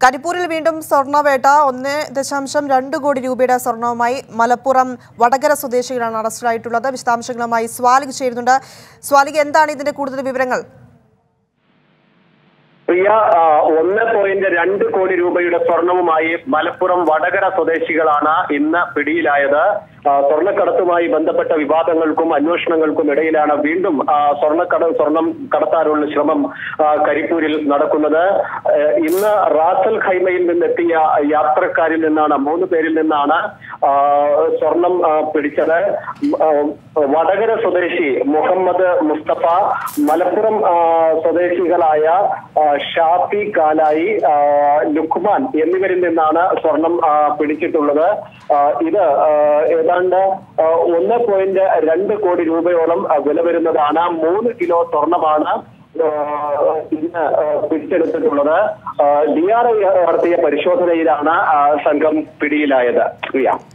കരിപ്പൂരിൽ വീണ്ടും സ്വർണ്ണവേട്ട ഒന്ന് ദശാംശം രണ്ട് കോടി രൂപയുടെ സ്വർണവുമായി മലപ്പുറം വടകര സ്വദേശികളാണ് അറസ്റ്റിലായിട്ടുള്ളത് വിശദാംശങ്ങളുമായി സ്വാലിക് ചേരുന്നുണ്ട് സ്വാലിക് എന്താണ് ഇതിന്റെ കൂടുതൽ വിവരങ്ങൾ പ്രിയ ആ, ഒന്ന് പോയിന്റ് രണ്ട് കോടി രൂപയുടെ സ്വർണവുമായി മലപ്പുറം വടകര സ്വദേശികളാണ് ഇന്ന് പിടിയിലായത് ആ, സ്വർണ്ണക്കടത്തുമായി ബന്ധപ്പെട്ട വിവാദങ്ങൾക്കും അന്വേഷണങ്ങൾക്കും ഇടയിലാണ് വീണ്ടും ആ, സ്വർണ്ണക്കട സ്വർണം കടത്താനുള്ള ശ്രമം ആ, കരിപ്പൂരിൽ നടക്കുന്നത് ഏ, ഇന്ന് റാസൽ ഖൈമയിൽ നിന്നെത്തിയ യാത്രക്കാരിൽ നിന്നാണ് മൂന്ന് പേരിൽ നിന്നാണ് ആ, സ്വർണം ആ, പിടിച്ചത് ഉം, ആ, വടകര സ്വദേശി മുഹമ്മദ് മുസ്തഫ മലപ്പുറം ആ, സ്വദേശികളായ ആ, ഷാഫി കാലായി ആ, ലുക്മാൻ എന്നിവരിൽ നിന്നാണ് സ്വർണം ആ, പിടിച്ചിട്ടുള്ളത് ആ, ഇത് ആ, ഏതാണ്ട് ആ, ഒന്ന് പോയിന്റ് രണ്ട് കോടി രൂപയോളം ആ, വില വരുന്നതാണ് മൂന്ന് കിലോ സ്വർണമാണ് ആ, ഇന്ന് ആ, പിടിച്ചെടുത്തിട്ടുള്ളത് ഡി ആർ ഐ നടത്തിയ പരിശോധനയിലാണ് ആ, സംഘം പിടിയിലായത് പ്രിയ